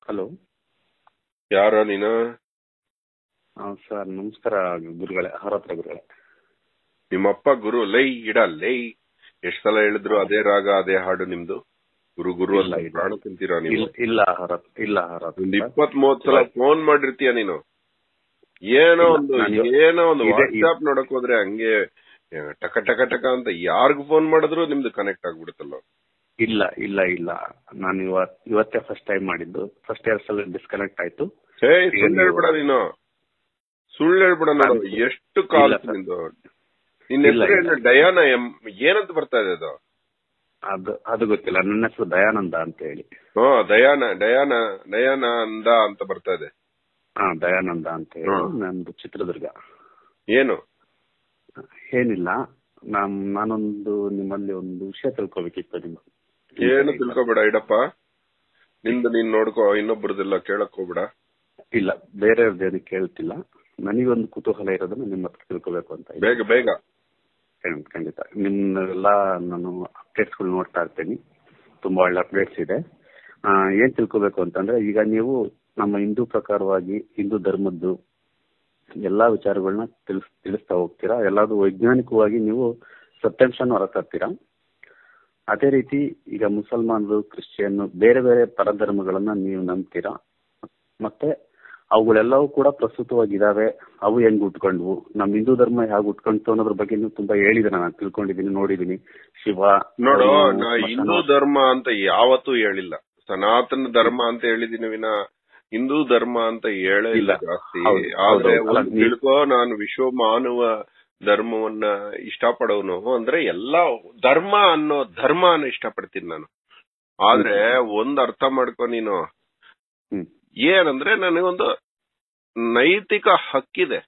Hello ಯಾರ ನೀನು sir ನಮಸ್ಕಾರ ಗುರುಗಳೇ ಹರತ್ರ ಗುರುಗಳೇ ನಿಮ್ಮಪ್ಪ ಗುರು ಲೈ ಇಡ ಲೈ ಎಷ್ಟ್ ಸಲ ಹೇಳಿದ್ರು ಅದೇ ರಾಗ ಅದೇ ಹಾಡು ನಿಮ್ದು ಗುರು ಗುರು ಇಲ್ಲ, ಅಂತ ಇಲ್ಲ. ಪ್ರಾಣ ತಿಂತೀರಾ ನೀವು ಇಲ್ಲ ಇಲ್ಲ ಹರತ್ ಇಲ್ಲ ಹರತ್ ಒಂದ್ ಇಪ್ಪತ್ ಮೂವತ್ ಸಲ ಫೋನ್ ಮಾಡಿರ್ತೀಯ ನೀನು ಏನೋ ಇಲ್ಲ, ಒಂದು ನಾನು- ಏನೋ ಒಂದು ಇದೆ- ವಾಟ್ಸ್ಆಪ್ ನೋಡಕ್ ಹೋದ್ರೆ ಹಂಗೆ ಆ, ಟಕ ಟಕ ಟಕ ಅಂತ ಯಾರಿಗೂ ಫೋನ್ ಮಾಡಿದ್ರು ನಿಮ್ದು ಕನೆಕ್ಟ್ ಆಗ್ಬಿಡುತ್ತಲ್ಲ ಇಲ್ಲ ಇಲ್ಲ ಇಲ್ಲ ನಾನು ಇವತ್ ಇವತ್ತೇ ಫಸ್ಟ್ ಟೈಮ್ ಮಾಡಿದ್ದು ಫಸ್ಟ್ ಇಯರ್ ಸಲ ಡಿಸ್ಕನೆಕ್ಟ್ ಆಯ್ತು ಹೇ ಈಗ ಸುಳ್ಳು ನೀವು- ಹೇಳ್ಬಿಡ ನೀನು ಸುಳ್ಳು ಹೇಳ್ಬಿಡ ನೋಡು ನಾನು- ಎಷ್ಟು ಕಾಲ್ ಇಲ್ಲ, ಸರ್. ನಿಂದು ನಿನ್ನ ಇಲ್ಲ, ಹೆಸರು ಇಲ್ಲ. ಏನು ಡಯಾನ ಎಂ ಏನಂತ ಬರ್ತಾ ಇದೆ ಅದು ಅದು ಅದು ಗೊತ್ತಿಲ್ಲ ನನ್ನ ಹೆಸರು ದಯಾನಂದ ಅಂತ ಹೇಳಿ ಹಾ ದಯಾನ ಡಯಾನ ಡಯಾನ ಅಂದ ಅಂತ ಬರ್ತಾ ಇದೆ ಹಾ ದಯಾನಂದ ಅಂತ ಹೇಳಿ ಹಾ. ನಂದು ಚಿತ್ರದುರ್ಗ ಏನು ಏನಿಲ್ಲ ನಾನ್ ನಾನೊಂದು ನಿಮ್ಮಲ್ಲಿ ಒಂದು ವಿಷಯ ತಿಳ್ಕೊಬೇಕಿತ್ತು ನಿಮ್ಮ ಏನು ತಿಳ್ಕೊಬೇಡ ಇಡಪ್ಪ ನಿಂದು ನೀನ್ ನೋಡ್ಕೋ ಇನ್ನೊಬ್ರದೆಲ್ಲ ಕೇಳಕ್ ಹೋಗ್ಬೇಡ ಇಲ್ಲ ಬೇರೆಯವ್ರದ್ದೇನು ಕೇಳ್ತಿಲ್ಲ ನನಗೊಂದು ಕುತೂಹಲ ಇರೋದನ್ನ ನಿಮ್ಮ ಹತ್ರ ತಿಳ್ಕೊಬೇಕು ಅಂತ ಇದೆ. ಬೇಗ ಬೇಗ ಖಂಡಿತ ಖಂಡಿತ ನಿಮ್ನೆಲ್ಲ ನಾನು ಅಪ್ಡೇಟ್ಸ್ಗಳು ನೋಡ್ತಾ ಇರ್ತೀನಿ ತುಂಬಾ ಒಳ್ಳೆ ಅಪ್ಡೇಟ್ಸ್ ಇದೆ ಆ, ಏನ್ ತಿಳ್ಕೊಬೇಕು ಅಂತಂದ್ರೆ ಈಗ ನೀವು ನಮ್ಮ ಹಿಂದೂ ಪ್ರಕಾರವಾಗಿ ಹಿಂದೂ ಧರ್ಮದ್ದು ಎಲ್ಲಾ ವಿಚಾರಗಳನ್ನ ತಿಳಿಸ್ ತಿಳಿಸ್ತಾ ಹೋಗ್ತೀರಾ ಎಲ್ಲಾದ್ರು ವೈಜ್ಞಾನಿಕವಾಗಿ ನೀವು ಸತ್ಯಾಂಶನ ಹೊರತರ್ತೀರಾ ಅದೇ ರೀತಿ ಈಗ ಮುಸಲ್ಮಾನರು ಕ್ರಿಶ್ಚಿಯನ್ ಬೇರೆ ಬೇರೆ ಪರಧರ್ಮಗಳನ್ನ ನೀವು ನಂಬ್ತೀರಾ ಮತ್ತೆ ಅವುಗಳೆಲ್ಲವೂ ಕೂಡ ಪ್ರಸ್ತುತವಾಗಿದ್ದಾವೆ ಅವು ಹೆಂಗ್ ಉಟ್ಕೊಂಡ್ವು ನಮ್ಮ ಹಿಂದೂ ಧರ್ಮ ಹೇಗೆ ಉಟ್ಕೊಂತು ಅನ್ನೋದ್ರ ಬಗ್ಗೆ ನೀವು ತುಂಬಾ ಹೇಳಿದ್ರೆ ನಾನು ತಿಳ್ಕೊಂಡಿದ್ದೀನಿ ನೋಡಿದ್ದೀನಿ ಶಿವ ನೋಡು ಅವನು ನಾ ಸ್ಮಶಾನ- ಹಿಂದೂ ಧರ್ಮ ಅಂತ ಯಾವತ್ತೂ ಹೇಳಿಲ್ಲ ಸನಾತನ ಧರ್ಮ ಅಂತ ಹೇಳಿದೀನಿ ವಿನ ಹಿಂದೂ ಧರ್ಮ ಅಂತ ಹೇಳೇ ಇಲ್ಲ ಇಲ್ಲ. ಜಾಸ್ತಿ ಹೌದು, ಆದ್ರೆ ಹೌದು. ಅಲ್ಲ, ಒಂದ್ ನೀ- ತಿಳ್ಕೋ ನಾನು ವಿಶ್ವ ಮಾನವ ಧರ್ಮವನ್ನ ಇಷ್ಟಪಡೋನು ಅಂದ್ರೆ ಎಲ್ಲಾ ಧರ್ಮ ಅನ್ನೋ ಧರ್ಮನ ಇಷ್ಟಪಡ್ತೀನಿ ನಾನು ಆದ್ರೆ ಒಂದ್ ಅರ್ಥ ಮಾಡ್ಕೊ ನೀನು ಹ್ಮ್. ಏನಂದ್ರೆ ನನಗೊಂದು ನೈತಿಕ ಹಕ್ಕಿದೆ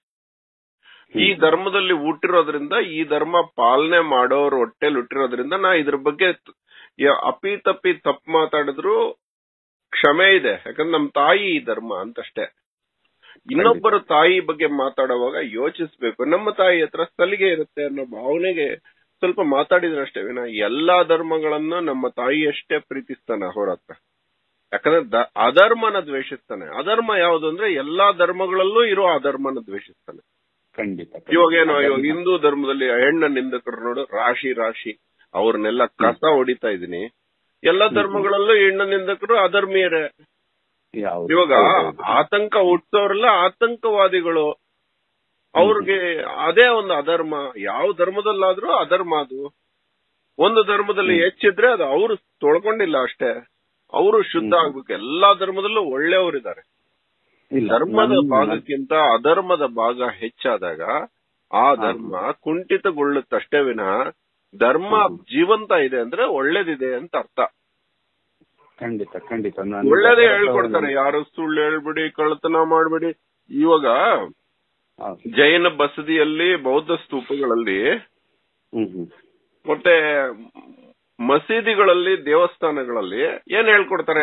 ಈ ಧರ್ಮದಲ್ಲಿ ಹುಟ್ಟಿರೋದ್ರಿಂದ ಈ ಧರ್ಮ ಪಾಲನೆ ಮಾಡೋರ್ ಹೊಟ್ಟೆಲ್ ಹುಟ್ಟಿರೋದ್ರಿಂದ ನಾ ಇದ್ರ ಬಗ್ಗೆ ತ- ಯ- ಅಪ್ಪಿ ತಪ್ಪಿ ತಪ್ಪು ಮಾತಾಡಿದ್ರು ಕ್ಷಮೆ ಇದೆ ಯಾಕಂದ್ರೆ ನಮ್ ತಾಯಿ ಈ ಧರ್ಮ ಅಂತಷ್ಟೇ ಇನ್ನೊಬ್ಬರ ತಾಯಿ ಬಗ್ಗೆ ಮಾತಾಡುವಾಗ ಯೋಚಿಸ್ಬೇಕು ನಮ್ಮ ತಾಯಿ ಹತ್ರ ಸಲಿಗೆ ಇರುತ್ತೆ ಅನ್ನೋ ಭಾವನೆಗೆ ಸ್ವಲ್ಪ ಮಾತಾಡಿದ್ರೆ ಅಷ್ಟೇ ವಿನ ಎಲ್ಲಾ ಧರ್ಮಗಳನ್ನು ನಮ್ಮ ತಾಯಿಯಷ್ಟೇ ಪ್ರೀತಿಸ್ತಾನೆ ಅವ್ರ ಹತ್ರ ಯಾಕಂದ್ರೆ ದ- ಅಧರ್ಮನ ದ್ವೇಷಿಸ್ತಾನೆ ಅಧರ್ಮ ಯಾವುದು ಅಂದ್ರೆ ಎಲ್ಲಾ ಧರ್ಮಗಳಲ್ಲೂ ಇರೋ ಅಧರ್ಮನ ದ್ವೇಷಿಸ್ತಾನೆ ಖಂಡಿತ ಇವಾಗ ಏನು ಇವಾಗ ಹಿಂದೂ ಧರ್ಮದಲ್ಲಿ ಹೆಣ್ಣ ನಿಂದಕರು ನೋಡು ರಾಶಿ ರಾಶಿ ಅವ್ರನ್ನೆಲ್ಲ ಕಸ ಹೊಡಿತಾ ಇದೀನಿ ಎಲ್ಲಾ ಧರ್ಮಗಳಲ್ಲೂ ಹೆಣ್ಣ ನಿಂದಕರು ಅಧರ್ಮೀಯರೇ ಯಾವ್ದು? ಇವಾಗ ಹೌದು. ಆತಂಕ ಹುಟ್ಟೋರೆಲ್ಲ ಆತಂಕವಾದಿಗಳು ಅವ್ರಿಗೆ ಅದೇ ಒಂದು ಅಧರ್ಮ ಯಾವ ಧರ್ಮದಲ್ಲಾದ್ರೂ ಅಧರ್ಮ ಅದು ಒಂದು ಧರ್ಮದಲ್ಲಿ ಹೆಚ್ಚಿದ್ರೆ ಅದು ಅವರು ತೊಳ್ಕೊಂಡಿಲ್ಲ ಅಷ್ಟೇ ಅವರು ಶುದ್ಧ ಆಗ್ಬೇಕು ಎಲ್ಲಾ ಧರ್ಮದಲ್ಲೂ ಒಳ್ಳೆಯವರಿದ್ದಾರೆ ಇಲ್ಲ, ಧರ್ಮದ ನನ್ನ- ಭಾಗಕ್ಕಿಂತ ಅಧರ್ಮದ ಭಾಗ ಹೆಚ್ಚಾದಾಗ ಆ ಧರ್ಮ ಕುಂಠಿತಗೊಳ್ಳುತ್ತಷ್ಟೇ ವಿನಃ ಧರ್ಮ ಜೀವಂತ ಇದೆ ಅಂದ್ರೆ ಒಳ್ಳೇದಿದೆ ಅಂತ ಅರ್ಥ ಖಂಡಿತ ಖಂಡಿತ ನಾನು- ಒಳ್ಳೇದೇ ಹೇಳ್ಕೊಡ್ತಾರೆ ಯಾರು ಸುಳ್ಳು ಹೇಳ್ಬಿಡಿ ಕಳ್ಳತನ ಮಾಡ್ಬಿಡಿ ಇವಾಗ ಹಾ. ಜೈನ ಬಸದಿಯಲ್ಲಿ ಬೌದ್ಧ ಸ್ತೂಪಗಳಲ್ಲಿ ಹ್ಮ್ ಹ್ಮ್ ಮತ್ತೆ ಮಸೀದಿಗಳಲ್ಲಿ ದೇವಸ್ಥಾನಗಳಲ್ಲಿ ಏನ್ ಹೇಳ್ಕೊಡ್ತಾರೆ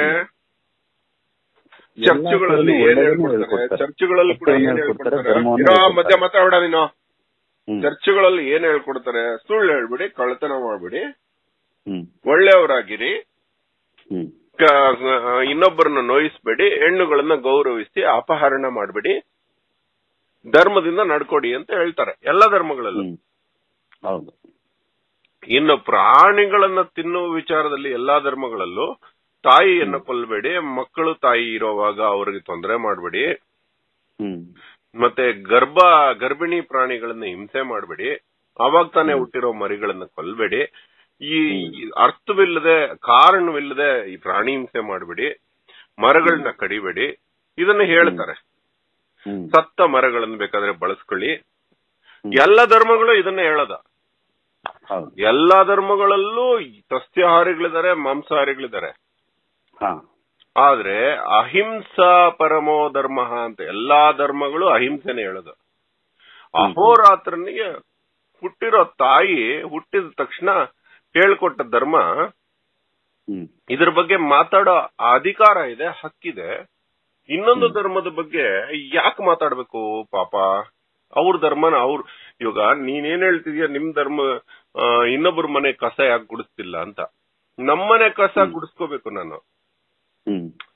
ಎಲ್ಲ ಚರ್ಚ್ಗಳಲ್ಲಿ ಕಡೆನೂ ಏನ್ ಒಳ್ಳೆದನ್ನೇ ಹೇಳ್ಕೊಡ್ತಾರೆ ಹೇಳ್ಕೊಡ್ತಾರೆ. ಚರ್ಚ್ಗಳಲ್ಲಿ ಕೂಡ ಸತ್ಯವನ್ನೇ ಏನ್ ಹೇಳ್ಕೊಡ್ತಾರೆ, ಹೇಳ್ಕೊಡ್ತಾರೆ ಧರ್ಮವನ್ನೇ ಇರೋ ಹೇಳ್ಕೊಡ್ತಾರೆ. ಮಧ್ಯ ಮಾತಾಡ ನೀನು ಹ್ಮ್ ಚರ್ಚ್ಗಳಲ್ಲಿ ಏನ್ ಹೇಳ್ಕೊಡ್ತಾರೆ ಸುಳ್ಳು ಹೇಳ್ಬಿಡಿ ಕಳ್ಳತನ ಮಾಡ್ಬಿಡಿ ಹ್ಮ್ ಒಳ್ಳೆಯವರಾಗಿರಿ ಹ್ಮ್ ಕ- ಇನ್ನೊಬ್ಬರನ್ನ ನೋಯಿಸ್ಬೇಡಿ ಹೆಣ್ಣುಗಳನ್ನ ಗೌರವಿಸಿ ಅಪಹರಣ ಮಾಡ್ಬೇಡಿ ಧರ್ಮದಿಂದ ನಡ್ಕೊಡಿ ಅಂತ ಹೇಳ್ತಾರೆ ಎಲ್ಲ ಧರ್ಮಗಳಲ್ಲೂ ಹ್ಮ್ ಹೌದು ಇನ್ನು ಪ್ರಾಣಿಗಳನ್ನ ತಿನ್ನುವ ವಿಚಾರದಲ್ಲಿ ಎಲ್ಲಾ ಧರ್ಮಗಳಲ್ಲೂ ತಾಯಿಯನ್ನ ಕೊಲ್ಲಬೇಡಿ ಮಕ್ಕಳು ತಾಯಿ ಇರೋವಾಗ ಅವ್ರಿಗೆ ತೊಂದರೆ ಮಾಡಬೇಡಿ ಹ್ಮ್ ಮತ್ತೆ ಗರ್ಭ ಗರ್ಭಿಣಿ ಪ್ರಾಣಿಗಳನ್ನ ಹಿಂಸೆ ಮಾಡಬೇಡಿ ಅವಾಗ ತಾನೇ ಹುಟ್ಟಿರೋ ಮರಿಗಳನ್ನ ಕೊಲ್ಬೇಡಿ ಈ ಅರ್ಥವಿಲ್ಲದೆ ಕಾರಣವಿಲ್ಲದೆ ಈ ಪ್ರಾಣಿ ಹಿಂಸೆ ಮಾಡಬೇಡಿ ಮರಗಳನ್ನ ಕಡಿಬೇಡಿ ಇದನ್ನ ಹೇಳ್ತಾರೆ ಹ್ಮ್ ಸತ್ತ ಮರಗಳನ್ನು ಬೇಕಾದ್ರೆ ಬಳಸ್ಕೊಳ್ಳಿ ಹ್ಮ್. ಎಲ್ಲ ಧರ್ಮಗಳು ಇದನ್ನ ಹೇಳದ ಹೌದು ಎಲ್ಲಾ ಧರ್ಮಗಳಲ್ಲೂ ಸಸ್ಯಾಹಾರಿಗಳಿದ್ದಾರೆ ಮಾಂಸಾಹಾರಿಗಳಿದ್ದಾರೆ ಹಾ ಆದ್ರೆ ಅಹಿಂಸಾ ಪರಮೋ ಧರ್ಮ ಅಂತ ಎಲ್ಲಾ ಧರ್ಮಗಳು ಅಹಿಂಸೆನೆ ಹೇಳೋದು ಅಹೋರಾತ್ರನಿಗೆ ಹುಟ್ಟಿರೋ ತಾಯಿ ಹುಟ್ಟಿದ ತಕ್ಷಣ ಹೇಳ್ಕೊಟ್ಟ ಧರ್ಮ ಹ್ಮ್ ಇದ್ರ ಬಗ್ಗೆ ಮಾತಾಡೋ ಅಧಿಕಾರ ಇದೆ ಹಕ್ಕಿದೆ ಇನ್ನೊಂದು ಧರ್ಮದ ಬಗ್ಗೆ ಯಾಕೆ ಮಾತಾಡ್ಬೇಕು ಪಾಪ ಅವ್ರ ಧರ್ಮನ ಅವ್ರ ಇವಾಗ ನೀನೇನ್ ಹೇಳ್ತಿದ್ಯಾ ನಿಮ್ ಧರ್ಮ ಆ, ಇನ್ನೊಬ್ರ ಮನೆ ಕಸ ಯಾಕೆ ಗುಡಿಸ್ತಿಲ್ಲ ಅಂತ ನಮ್ಮನೆ ಕಸ ಗುಡಿಸ್ಕೋಬೇಕು ನಾನು ಹ್ಮ್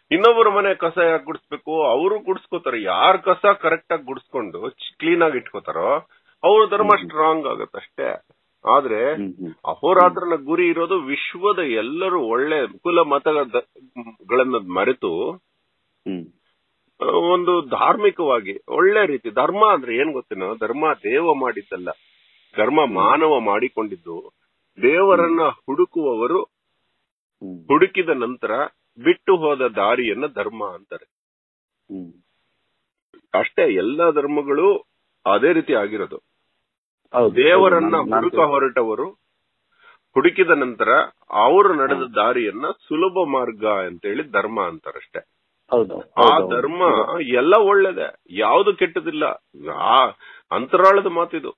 ಇನ್ನೊಬ್ಬರ ಮನೆ ಕಸ ಯಾಕೆ ಗುಡಿಸ್ಬೇಕು ಅವರು ಗುಡಿಸ್ಕೋತಾರೆ ಯಾರ್ ಕಸ ಕರೆಕ್ಟ್ ಆಗಿ ಗುಡಿಸ್ಕೊಂಡು ಕ್ಲೀನ್ ಆಗಿ ಇಟ್ಕೋತಾರೋ ಅವ್ರ ಧರ್ಮ ಸ್ಟ್ರಾಂಗ್ ಆಗತ್ತಷ್ಟೇ ಆದ್ರೆ ಹ್ಮ್ ಹ್ಮ್ ಅಹೋರಾತ್ರನ ಗುರಿ ಇರೋದು ವಿಶ್ವದ ಎಲ್ಲರೂ ಒಳ್ಳೆ ಕುಲ ಮತಗಳನ್ನ ಮರೆತು ಹ್ಮ್ ಆ, ಒಂದು ಧಾರ್ಮಿಕವಾಗಿ ಒಳ್ಳೆ ರೀತಿ ಧರ್ಮ ಅಂದ್ರೆ ಏನ್ ಗೊತ್ತೇನೋ ಧರ್ಮ ದೇವ ಮಾಡಿದ್ದಲ್ಲ ಧರ್ಮ ಮಾನವ ಮಾಡಿಕೊಂಡಿದ್ದು ದೇವರನ್ನ ಹುಡುಕುವವರು ಹ್ಮ್ ಹುಡುಕಿದ ನಂತರ ಬಿಟ್ಟು ಹೋದ ದಾರಿಯನ್ನ ಧರ್ಮ ಅಂತಾರೆ ಹ್ಮ್ ಅಷ್ಟೇ ಎಲ್ಲಾ ಧರ್ಮಗಳು ಅದೇ ರೀತಿ ಆಗಿರೋದು ಹೌದು ದೇವರನ್ನ ಹೌದು, ನಾನ್- ಹುಡುಕ ಹೊರಟವರು ಹುಡುಕಿದ ನಂತರ ಅವರು ನಡೆದ ದಾರಿಯನ್ನ ಸುಲಭ ಮಾರ್ಗ ಅಂತೇಳಿ ಧರ್ಮ ಅಂತಾರಷ್ಟೇ ಹೌದು ಆ ಹೌದು, ಹೌದು. ಧರ್ಮ ಎಲ್ಲ ಒಳ್ಳೇದೆ ಯಾವುದು ಕೆಟ್ಟದಿಲ್ಲ ಆ ಅಂತರಾಳದ ಮಾತಿದು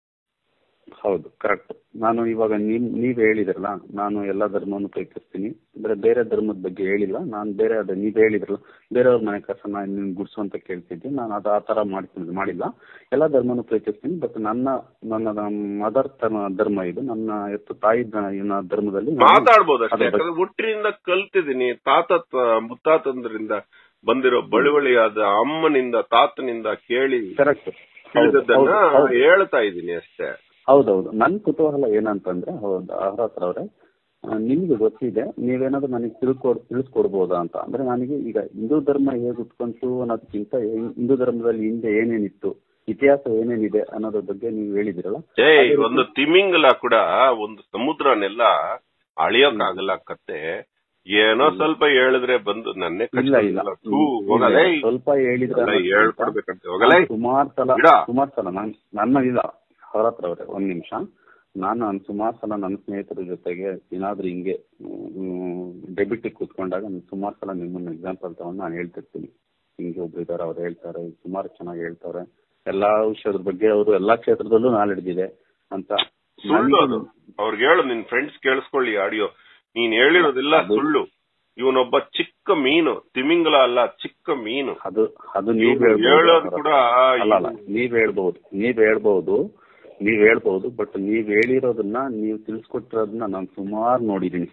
ಹೌದು ಕರೆಕ್ಟ್ ನಾನು ಇವಾಗ ನೀವ್ ನೀವ್ ಹೇಳಿದ್ರಲ್ಲ ನಾನು ಎಲ್ಲಾ ಧರ್ಮವನ್ನು ಪ್ರೀತಿಸ್ತೀನಿ ಅಂದ್ರೆ ಬೇರೆ ಧರ್ಮದ ಬಗ್ಗೆ ಹೇಳಿಲ್ಲ ನಾನು ಬೇರೆ ಅದೇ ನೀವ್ ಹೇಳಿದ್ರಲ್ಲ ಬೇರೆಯವ್ರ ಮನೆ ಕಸನ ನೀನ್ ಗುಡ್ಸು ಅಂತ ಕೇಳ್ತಿದ್ದೆ ನಾನು ಅದು ಆ ತರ ಮಾಡ್ತೀನಿ ಮಾಡಿಲ್ಲ ಎಲ್ಲಾ ಧರ್ಮನು ಪ್ರೀತಿಸ್ತೀನಿ ಬಟ್ ನನ್ನ ನನ್ನ ಮದರ್ ಧರ್ಮ ಇದು ನನ್ನ ಎತ್ತು ತಾಯಿ ದ- ಇವ್ನ ಧರ್ಮದಲ್ಲಿ ನಾನು- ಮಾತಾಡ್ಬೋದು ಅಷ್ಟೇ ಅದ್ರ ಬಗ್ಗೆ- ಯಾಕಂದ್ರೆ ಹುಟ್ಟಿನಿಂದ ಕಲ್ತಿದ್ದೀನಿ ತಾತ ತ- ಮುತ್ತಾತಂದ್ರಿಂದ ಬಂದಿರೋ ಬಳುವಳಿಯಾದ ಅಮ್ಮನಿಂದ ತಾತನಿಂದ ಕೇಳಿ ಕರೆಕ್ಟ್ ತಿಳಿದದ್ದನ್ನ ಹೇಳ್ತಾ ಇದ್ದೀನಿ ಅಷ್ಟೇ ಹೌದೌದು ನನ್ ಕುತೂಹಲ ಏನಂತಂದ್ರೆ ಹೌದು ಹತ್ರ ಅವ್ರೆ ಆ, ನಿಮ್ಗೆ ಗೊತ್ತಿದೆ ನೀವೇನಾದ್ರೂ ನನಗೆ ತಿಳ್ಕೊಡ್ ತಿಳಿಸ್ಕೊಡ್ಬೋದಾ ಅಂತ ಅಂದ್ರೆ ನನಗೆ ಈಗ ಹಿಂದೂ ಧರ್ಮ ಹೇಗೆ ಉಟ್ಕೊಂತು ಅನ್ನೋದಕ್ಕಿಂತ ಹೇ- ಹಿಂದೂ ಧರ್ಮದಲ್ಲಿ ಹಿಂದೆ ಏನೇನಿತ್ತು ಇತಿಹಾಸ ಏನೇನಿದೆ ಅನ್ನೋದ್ರ ಬಗ್ಗೆ ನೀವು ಹೇಳಿದಿರಲ್ಲ ಏಯ್ ಅದೇ ರೀತಿ- ಒಂದು ತಿಮಿಂಗಲ ಕೂಡ ಒಂದು ಸಮುದ್ರನೆಲ್ಲ ಅಳಿಯೋಕ್ಕಾಗಲ್ಲ ಕತ್ತೆ ಏನೋ ಸ್ವಲ್ಪ ಹೇಳಿದ್ರೆ ಬಂದು ನನ್ನೇ ಇಲ್ಲ ಇಲ್ಲ ಥೂ, ಹೋಗಲೇ ಇಲ್ಲ, ಸ್ವಲ್ಪ ಹೇಳಿದ್ರೆ ಎಲ್ಲ ಹೇಳ್ಕೊಡ್ಬೇಕಂತ ಹೋಗಲೇ ಸುಮಾರು ಸಲ ಬಿಡ. ಸುಮಾರು ಸಲ ನಾನು ನನ್ನ ಇಲ್ಲ ಅವ್ರ ಹತ್ರ ಅವ್ರೆ ಒಂದ್ ನಿಮಿಷ ನಾನು ನಾನು ಸುಮಾರು ಸಲ ನನ್ನ ಸ್ನೇಹಿತರ ಜೊತೆಗೆ ಏನಾದ್ರೂ ಹಿಂಗೆ ಡೆಬಿಟ್ ಕೂತ್ಕೊಂಡಾಗ ನಾನು ಸುಮಾರು ಸಲ ನಿಮ್ಮನ್ನ ಎಕ್ಸಾಂಪಲ್ ತಗೊಂಡು ನಾನು ಹೇಳ್ತಿರ್ತೀನಿ ಹಿಂಗೆ ಒಬ್ರು ಇದಾರೆ ಅವ್ರು ಹೇಳ್ತಾರೆ ಸುಮಾರು ಚೆನ್ನಾಗಿ ಹೇಳ್ತಾರೆ ಎಲ್ಲಾ ವಿಷಯದ ಬಗ್ಗೆ ಅವರು ಎಲ್ಲಾ ಕ್ಷೇತ್ರದಲ್ಲೂ ನಾಲೆಡ್ಜ್ ಇದೆ ಅಂತ ಸುಳ್ಳು ಅದು ನನಗೆ- ಅವ್ರಿಗೆ ಹೇಳು ನಿನ್ ಫ್ರೆಂಡ್ಸ್ ಕೇಳಿಸ್ಕೊಳ್ಳಿ ಆಡಿಯೋ ನೀನ್ ಹೇಳಿರೋದೆಲ್ಲ ಅದು- ಸುಳ್ಳು ಇವನೊಬ್ಬ ಚಿಕ್ಕ ಮೀನು ತಿಮಿಂಗಲ ಅಲ್ಲ ಚಿಕ್ಕ ಮೀನು ಅದು ಅದು ನೀವ್ ಇವ್ರು ಹೇಳ್ಬೋದು ಹೇಳೋದು ಅವ್ರ ಕೂಡ ಹತ್ರ. ಅಲ್ಲ ಅಲ್ಲ ನೀವ್ ಹೇಳ್ಬಹುದು ನೀವ್ ಹೇಳ್ಬಹುದು ನೀವ್ ಹೇಳ್ಬಹುದು ಬಟ್ ನೀವ್ ಹೇಳಿರೋದನ್ನ ನೀವ್ ತಿಳಿಸ್ಕೊಟ್ಟಿರೋದನ್ನ ನಾನು ಸುಮಾರು ನೋಡಿದೀನಿ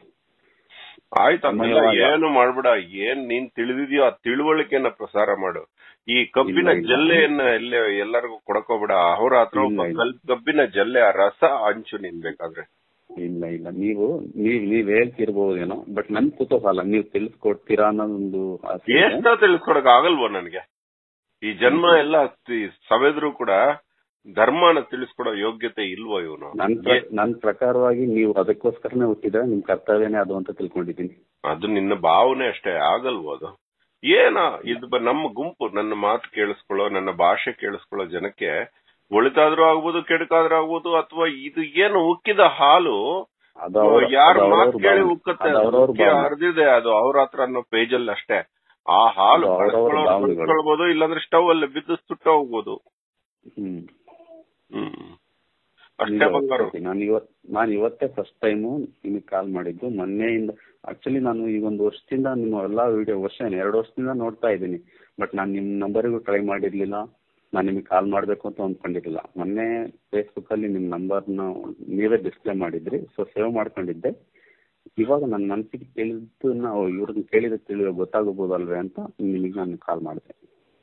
ಆಯ್ತು ಅದನ್ನೆಲ್ಲ ಸಮಯವಾಗ- ಏನು ಮಾಡ್ಬೇಡ ಏನ್ ನೀನ್ ತಿಳಿದಿದ್ಯೋ ಆ ತಿಳುವಳಿಕೆಯನ್ನ ಪ್ರಸಾರ ಮಾಡು ಈ ಕಬ್ಬಿನ ಇಲ್ಲ, ಇಲ್ಲ. ಜಲ್ಲೆಯನ್ನ ಎಲ್ಲೇ ಎಲ್ಲರಿಗೂ ಕೊಡಕೋಬೇಡ ಅವ್ರ ಹತ್ರ ಒಬ್ಬ ಇಲ್ಲ, ಇಲ್ಲ. ಕಲ್- ಕಬ್ಬಿನ ಜಲ್ಲೆ ಆ ರಸ ಹಂಚು ನೀನ್ ಬೇಕಾದ್ರೆ ಇಲ್ಲ ಇಲ್ಲ ನೀವು ನೀವ್ ನೀವ್ ಹೇಳ್ತಿರ್ಬಹುದೇನೋ ಬಟ್ ನನ್ ಕುತೂಹಲ ನೀವ್ ತಿಳಿಸ್ಕೊಡ್ತೀರಾ ಅನ್ನೋದೊಂದು ಆಸೆ ಇದೆ. ಎಷ್ಟ ತಿಳಿಸ್ಕೊಡಕ್ ಆಗಲ್ವೋ ನನ್ಗೆ ಈ ಜನ್ಮ ಎಲ್ಲ ತಿ- ಸವೆದ್ರು ಕೂಡ ಧರ್ಮನ ತಿಳಿಸ್ಕೊಡೋ ಯೋಗ್ಯತೆ ಇಲ್ವೋ ಇವನು ನನ್ ಪ್ರ- ನನ್ ಪ್ರಕಾರವಾಗಿ ನೀವು ಅದಕ್ಕೋಸ್ಕರನೇ ಹುಟ್ಟಿದ್ರೆ ನಿಮ್ ಕರ್ತವ್ಯನೇ ಅದು ಅಂತ ತಿಳ್ಕೊಂಡಿದ್ದೀನಿ ಅದು ನಿನ್ನ ಭಾವನೆ ಅಷ್ಟೇ ಆಗಲ್ವೋ ಅದು ಏನ ಇದು ಬ- ನಮ್ಮ ಗುಂಪು ನನ್ನ ಮಾತು ಕೇಳಿಸ್ಕೊಳ್ಳೋ ನನ್ನ ಭಾಷೆ ಕೇಳಿಸ್ಕೊಳ್ಳೋ ಜನಕ್ಕೆ ಒಳಿತಾದ್ರೂ ಆಗ್ಬೋದು ಕೆಡಕಾದ್ರೂ ಆಗ್ಬೋದು ಅಥವಾ ಇದು ಏನು ಉಕ್ಕಿದ ಹಾಲು ಅದು ಅವ್ರ- ಯಾರ ಅದು ಮಾತು ಅವ್ರವ್ರ ಕೇಳಿ ಭಾವನೆ. ಉಕ್ಕತ್ತೆ ಅದು ಅವ್ರವ್ರ ಉಕ್ಕಿ ಭಾವನೆ. ಹರಿದಿದೆ ಅದು ಅವ್ರ ಹತ್ರ ಅನ್ನೋ ಪೇಜ್ ಅಲ್ಲಿ ಅಷ್ಟೇ ಆ ಹಾಲು ಅದು ಅವ್ರವ್ರ ಬಳಸ್ಕೊಳ್ಳೋರು ಭಾವನೆಗಳು. ಬಳಸ್ಕೊಳ್ಬೋದು ಇಲ್ಲಾಂದ್ರೆ ಸ್ಟವ್ ಅಲ್ಲಿ ಬಿದ್ದು ಸುಟ್ಟ ಹೋಗ್ಬೋದು ಹ್ಮ್ ಹ್ಮ್ ಅಷ್ಟೇ ಬಂಗಾರು ನಾನು ಇವತ್ ನಾನು ಇವತ್ತೇ ಫಸ್ಟ್ ಟೈಮು ನಿಮಗೆ ಕಾಲ್ ಮಾಡಿದ್ದು ಮೊನ್ನೆಯಿಂದ ಆಕ್ಚುಲಿ ನಾನು ಈ ಒಂದು ವರ್ಷದಿಂದ ನಿಮ್ಮ ಎಲ್ಲಾ ವಿಡಿಯೋ ವರ್ಷ ಏನು ಎರಡು ವರ್ಷದಿಂದ ನೋಡ್ತಾ ಇದ್ದೀನಿ ಬಟ್ ನಾನು ನಿಮ್ಮ ನಂಬರಿಗೂ ಟ್ರೈ ಮಾಡಿರ್ಲಿಲ್ಲ ನಾನು ನಿಮಗೆ ಕಾಲ್ ಮಾಡಬೇಕು ಅಂತ ಅಂದ್ಕೊಂಡಿರ್ಲಿಲ್ಲ ಮೊನ್ನೆ ಫೇಸ್ಬುಕ್ ಅಲ್ಲಿ ನಿಮ್ಮ ನಂಬರ್ನ ನೀವೇ ಡಿಸ್ಪ್ಲೇ ಮಾಡಿದ್ರಿ ಸೊ ಸೇವ್ ಮಾಡ್ಕೊಂಡಿದ್ದೆ ಇವಾಗ ನನ್ನ ಮನಸ್ಸಿಗೆ ತಿಳಿದು ನಾವು ಇವ್ರನ್ನ ಕೇಳಿದ ತಿಳಿದ ಗೊತ್ತಾಗಬಹುದಲ್ವೇ ಅಂತ ನಿಮಗೆ ನಾನು ಕಾಲ್ ಮಾಡಿದೆ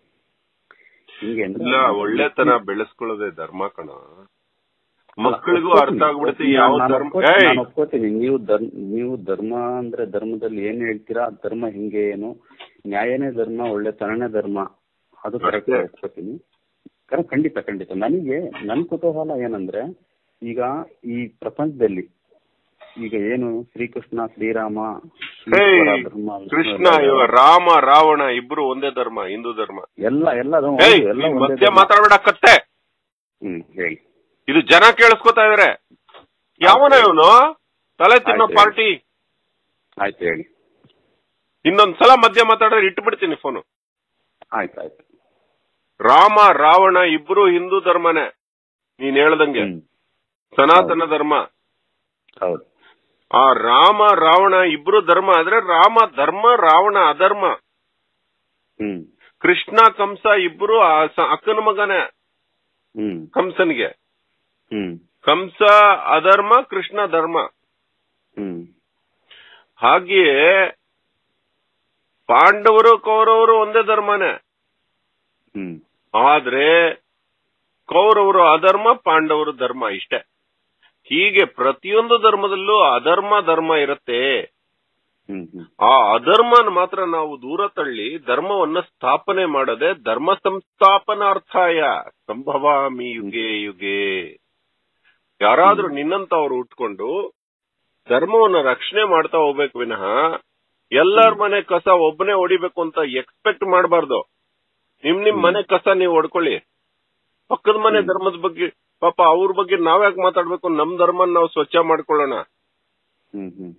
ಹಿಂಗೆ ಅಂದ್ರೆ ಇಲ್ಲ ಒಳ್ಳೆತನ ಬೆಳೆಸ್ಕೊಳ್ಳೋದೇ ಧರ್ಮ ಕಣ ಮಕ್ಕಳಿಗೂ ಅರ್ಥ ಆಗ್ಬಿಡುತ್ತೆ ಯಾವ ನಾನು ಧರ್ಮ ಒಪ್ಕೋತೀನಿ, ಏಯ್ ನಾನು ಒಪ್ಕೋತೀನಿ ನೀವು ಧರ್ಮ ನೀವು ಧರ್ಮ ಅಂದ್ರೆ ಧರ್ಮದಲ್ಲಿ ಏನ್ ಹೇಳ್ತೀರಾ ಆ ಧರ್ಮ ಹಿಂಗೆ ಏನು ನ್ಯಾಯನೇ ಧರ್ಮ ಒಳ್ಳೆತನನೇ ಧರ್ಮ ಅದು ಕರೆಕ್ಟ್ ಅಷ್ಟೇ. ಒಪ್ಕೋತೀನಿ ಕರೆ- ಖಂಡಿತ ಖಂಡಿತ ನನಗೆ ನನ್ ಕುತೂಹಲ ಏನಂದ್ರೆ ಈಗ ಈ ಪ್ರಪಂಚದಲ್ಲಿ ಈಗ ಏನು ಶ್ರೀಕೃಷ್ಣ ಶ್ರೀರಾಮ ಈಶ್ವರ ಏಯ್, ಧರ್ಮ ವಿಷ್ಣು ಕೃಷ್ಣ ಎಲ್ಲ- ಇವ ರಾಮ ರಾವಣ ಇಬ್ರು ಒಂದೇ ಧರ್ಮ ಹಿಂದೂ ಧರ್ಮ ಎಲ್ಲ ಎಲ್ಲ ಅದು ಏಯ್ ಹೌದು, ಎಲ್ಲ ನೀನ್ ಒಂದೇ ಮಧ್ಯ ಧರ್ಮ. ಮಾತಾಡ್ಬೇಡ ಕತ್ತೆ ಹ್ಮ್ ಹೇಳಿ ಇದು ಜನ ಕೇಳಿಸ್ಕೊತಾ ಇದಾರೆ ಯಾವನ ಇವನು ತಲೆ ತಿನ್ನೋ ಆಯ್ತು, ಪಾರ್ಟಿ ಆಯ್ತು ಹೇಳಿ ಇನ್ನೊಂದ್ಸಲ ಮಧ್ಯ ಮಾತಾಡಿದ್ರೆ ಇಟ್ಟು ಬಿಡ್ತೀನಿ ಫೋನು ಆಯ್ತು ಆಯ್ತು ರಾಮ ರಾವಣ ಇಬ್ರು ಹಿಂದೂ ಧರ್ಮನೇ ನೀನ್ ಹೇಳ್ದಂಗೆ ಹ್ಮ್ ಸನಾತನ ಧರ್ಮ ಹೌದು ಆ ರಾಮ ರಾವಣ ಇಬ್ರು ಧರ್ಮ ಆದ್ರೆ ರಾಮ ಧರ್ಮ ರಾವಣ ಅಧರ್ಮ ಹ್ಮ್ ಕೃಷ್ಣ ಕಂಸ ಇಬ್ರು ಆ ಸ- ಅಕ್ಕನ ಮಗನೇ ಹ್ಮ್ ಕಂಸನ್ಗೆ ಹ್ಮ್ ಕಂಸ ಅಧರ್ಮ ಕೃಷ್ಣ ಧರ್ಮ ಹ್ಮ್ ಹಾಗೆಯೇ ಪಾಂಡವರು ಕೌರವರು ಒಂದೇ ಧರ್ಮನೇ ಹ್ಮ್ ಆದ್ರೆ ಕೌರವರು ಅಧರ್ಮ ಪಾಂಡವರು ಧರ್ಮ ಇಷ್ಟೇ ಹೀಗೆ ಪ್ರತಿಯೊಂದು ಧರ್ಮದಲ್ಲೂ ಅಧರ್ಮ ಧರ್ಮ ಇರುತ್ತೆ ಹ್ಮ್ ಹ್ಮ್ ಆ ಅಧರ್ಮನ ಮಾತ್ರ ನಾವು ದೂರ ತಳ್ಳಿ ಧರ್ಮವನ್ನ ಸ್ಥಾಪನೆ ಮಾಡದೆ ಧರ್ಮ ಸಂಸ್ಥಾಪನಾರ್ಥಾಯ ಸಂಭವಾಮಿ ಯುಗೆ ಯುಗೆ ಯಾರಾದ್ರೂ ನಿನ್ನಂತವ್ರು ಉಟ್ಕೊಂಡು ಧರ್ಮವನ್ನ ರಕ್ಷಣೆ ಮಾಡ್ತಾ ಹೋಗ್ಬೇಕು ವಿನಃ ಎಲ್ಲರ ಮನೆ ಕಸ ಒಬ್ಬನೇ ಹೊಡಿಬೇಕು ಅಂತ ಎಕ್ಸ್ಪೆಕ್ಟ್ ಮಾಡಬಾರ್ದು ನಿಮ್ ನಿಮ್ ಮನೆ ಕಸ ನೀವು ಹೊಡ್ಕೊಳ್ಳಿ ಪಕ್ಕದ ಮನೆ ಧರ್ಮದ ಬಗ್ಗೆ ಪಾಪ ಅವ್ರ ಬಗ್ಗೆ ನಾವ್ಯಾಕೆ ಮಾತಾಡ್ಬೇಕು ನಮ್ ಧರ್ಮನ ನಾವು ಸ್ವಚ್ಛ ಮಾಡ್ಕೊಳ್ಳೋಣ ಹ್ಮ್ ಹ್ಮ್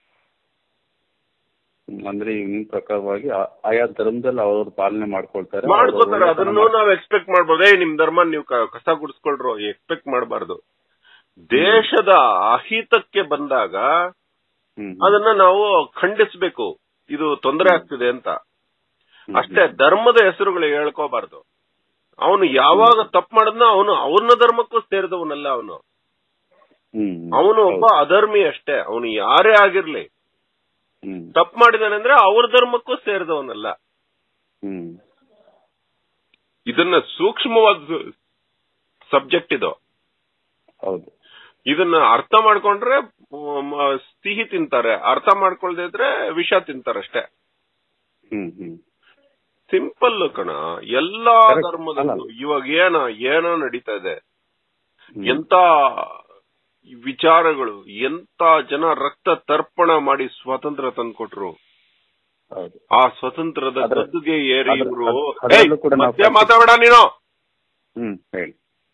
ಹ್ಮ್. ಅಂದ್ರೆ ಈಗ ನಿಮ್ ಪ್ರಕಾರವಾಗಿ ಆ- ಆಯಾ ಧರ್ಮದಲ್ಲಿ ಅವ್ರು ಪಾಲನೆ ಮಾಡ್ಕೊಳ್ತಾರೆ ಮಾಡ್ಕೋತಾರೆ ಅವ್ರು ಅದನ್ನು ನಾವ್ ಎಕ್ಸ್ಪೆಕ್ಟ್ ಮಾಡ್ಬೋದು ಏ ನಿಮ್ ಧರ್ಮ ನೀವು ಕ- ಕಸ ಗುಡಿಸ್ಕೊಳ್ರು ಎಕ್ಸ್ಪೆಕ್ಟ್ ಮಾಡಬಾರ್ದು ದೇಶದ ಅಹಿತಕ್ಕೆ ಬಂದಾಗ ಹ್ಮ್ ಹ್ಮ್. ಅದನ್ನ ನಾವು ಖಂಡಿಸ್ಬೇಕು ಇದು ತೊಂದರೆ ಆಗ್ತಿದೆ ಅಂತ ಹ್ಮ್ ಅಷ್ಟೇ ಧರ್ಮದ ಹೆಸರುಗಳು ಹೇಳ್ಕೋಬಾರ್ದು ಅವನು ಯಾವಾಗ ತಪ್ಪು ಮಾಡದ್ನ ಅವನು ಅವನ ಧರ್ಮಕ್ಕೂ ಸೇರಿದವನಲ್ಲ ಅವನು ಹ್ಮ್ ಹ್ಮ್. ಅವನು ಒಬ್ಬ ಹೌದು. ಅಧರ್ಮಿ ಅಷ್ಟೇ ಅವನು ಯಾರೇ ಆಗಿರ್ಲಿ ಹ್ಮ್ ತಪ್ಪು ಮಾಡಿದಾನೆ ಅಂದ್ರೆ ಅವ್ರ ಧರ್ಮಕ್ಕೂ ಸೇರಿದವನಲ್ಲ ಹ್ಮ್ ಇದನ್ನ ಸೂಕ್ಷ್ಮವಾದ ಸಬ್ಜೆಕ್ಟ್ ಇದು ಹೌದು ಇದನ್ನ ಅರ್ಥ ಮಾಡ್ಕೊಂಡ್ರೆ ಮ್, ಸಿಹಿ ತಿಂತಾರೆ ಅರ್ಥ ಮಾಡ್ಕೊಳ್ದೇ ಇದ್ರೆ ವಿಷ ತಿಂತಾರಷ್ಟೇ ಹ್ಮ್ ಹ್ಮ್ ಸಿಂಪಲ್ ಕಣ ಎಲ್ಲಾ Correct. ಧರ್ಮದಲ್ಲೂ ಅಲ್ಲ. ಇವಾಗ ಏನ ಏನೋ ನಡೀತಾ ಇದೆ ಹ್ಮ್. ಎಂತ ವಿಚಾರಗಳು ಎಂತ ಜನ ರಕ್ತ ತರ್ಪಣ ಮಾಡಿ ಸ್ವಾತಂತ್ರ್ಯ ತಂದ್ಕೊಟ್ರು ಹೌದು ಆ ಸ್ವತಂತ್ರದ ಅದ್ರ- ಗದ್ದುಗೆ ಏರಿ ಅದ್ರ- ಇವ್ರು ಅದ್- ಅದ್ರಲ್ಲೂ ಕೂಡ ನಾವು ಮಧ್ಯ ಮಾತಾಡ ನೀನು ಹ್ಮ್ ಹೇಳಿ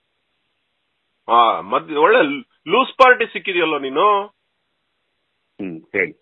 ಆ ಮಧ್ಯ ಒಳ್ಳೆ ಲೂಸ್ ಪಾರ್ಟಿ ಸಿಕ್ಕಿದೆಯಲ್ಲೋ ನೀನು ಹ್ಮ್ ಹೇಳಿ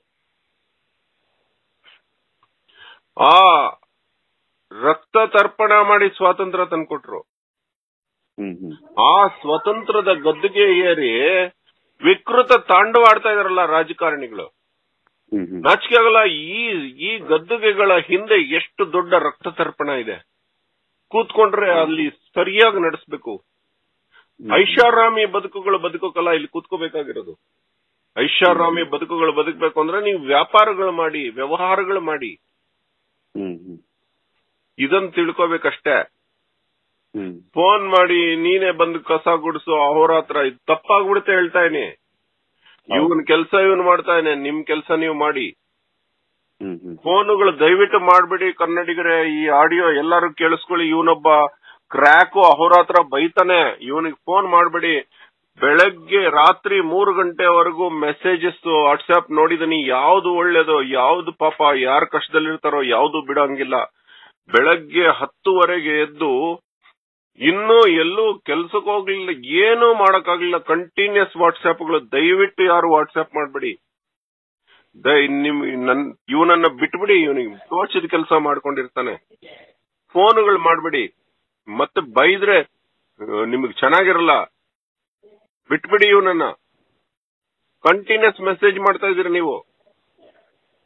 ಆ ರಕ್ತ ತರ್ಪಣ ಮಾಡಿ ಸ್ವಾತಂತ್ರ್ಯ ತಂದ್ಕೊಟ್ರು ಹ್ಮ್ ಹ್ಮ್ ಆ ಸ್ವತಂತ್ರದ ಗದ್ದುಗೆ ಏರಿ ವಿಕೃತ ತಾಂಡವಾಡ್ತಾ ಇದಾರಲ್ಲ ರಾಜಕಾರಣಿಗಳು ಹ್ಮ್ ಹ್ಮ್ ನಾಚಿಕೆ ಆಗಲ್ಲ ಈ ಈ ಗದ್ದುಗೆಗಳ ಹಿಂದೆ ಎಷ್ಟು ದೊಡ್ಡ ರಕ್ತ ತರ್ಪಣ ಇದೆ ಕೂತ್ಕೊಂಡ್ರೆ ಅಲ್ಲಿ ಸರಿಯಾಗಿ ನಡೆಸ್ಬೇಕು ಐಷಾರಾಮಿ ಬದುಕುಗಳು ಬದುಕೋಕಲ್ಲ ಇಲ್ಲಿ ಕೂತ್ಕೋಬೇಕಾಗಿರೋದು ಐಷಾರಾಮಿ ಬದುಕುಗಳು ಬದುಕಬೇಕು ಅಂದ್ರೆ ನೀವು ವ್ಯಾಪಾರಗಳು ಮಾಡಿ ವ್ಯವಹಾರಗಳು ಮಾಡಿ ಹ್ಮ್ ಹ್ಮ್ ಇದನ್ನ ತಿಳ್ಕೋಬೇಕಷ್ಟೇ ಹ್ಮ್ ಫೋನ್ ಮಾಡಿ ನೀನೇ ಬಂದು ಕಸ ಗುಡಿಸು ಅಹೋರಾತ್ರ ಇದು ತಪ್ಪಾಗ್ಬಿಡುತ್ತೆ ಹೇಳ್ತಾ ಇದೀನಿ ಇವನ್ ಕೆಲಸ ಇವನ್ ಮಾಡ್ತಾ ಇದ್ದಾನೆ ನಿಮ್ ಕೆಲಸ ನೀವು ಮಾಡಿ ಹ್ಮ್ ಹ್ಮ್ ಫೋನುಗಳು ದಯವಿಟ್ಟು ಮಾಡ್ಬಿಡಿ ಕನ್ನಡಿಗರೇ ಈ ಆಡಿಯೋ ಎಲ್ಲರೂ ಕೇಳಿಸ್ಕೊಳ್ಳಿ ಇವನೊಬ್ಬ ಕ್ರ್ಯಾಕು ಅಹೋರಾತ್ರ ಬೈತಾನೆ ಇವನಿಗೆ ಫೋನ್ ಮಾಡ್ಬಿಡಿ ಬೆಳಗ್ಗೆ ರಾತ್ರಿ ಮೂರು ಗಂಟೆವರೆಗೂ ಮೆಸೇಜಸ್ ವಾಟ್ಸ್ಆಪ್ ನೋಡಿದನಿ ಯಾವ್ದು ಒಳ್ಳೇದೋ ಯಾವ್ದು ಪಾಪ ಯಾರ ಕಷ್ಟದಲ್ಲಿರ್ತಾರೋ ಯಾವ್ದು ಬಿಡಂಗಿಲ್ಲ ಬೆಳಗ್ಗೆ ಹತ್ತುವರೆಗೆ ಎದ್ದು ಇನ್ನೂ ಎಲ್ಲೂ ಕೆಲ್ಸಕ್ಕೆ ಹೋಗ್ಲಿಲ್ಲ ಏನೂ ಮಾಡಕ್ಕಾಗ್ಲಿಲ್ಲ ಕಂಟಿನ್ಯೂಸ್ ವಾಟ್ಸ್ಆಪ್ಗಳು ದಯವಿಟ್ಟು ಯಾರು ವಾಟ್ಸ್ಆಪ್ ಮಾಡ್ಬಿಡಿ ದಯ ನಿಮ್ ನನ್ ಇವನನ್ನ ಬಿಟ್ಬಿಡಿ ಇವನಿಗೆ ತೋಚದ ಕೆಲಸ ಮಾಡ್ಕೊಂಡಿರ್ತಾನೆ ಫೋನುಗಳು ಮಾಡ್ಬಿಡಿ ಮತ್ತೆ ಬೈದ್ರೆ ನಿಮಗೆ ಚೆನ್ನಾಗಿರಲ್ಲ ಬಿಟ್ಬಿಡಿ ಇವನನ್ನ ಕಂಟಿನ್ಯೂಸ್ ಮೆಸೇಜ್ ಮಾಡ್ತಾ ಇದೀರಿ ನೀವು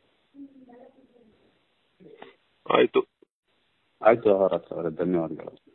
ಆಯ್ತು ಆಯ್ತು ಅವರ ಧನ್ಯವಾದಗಳು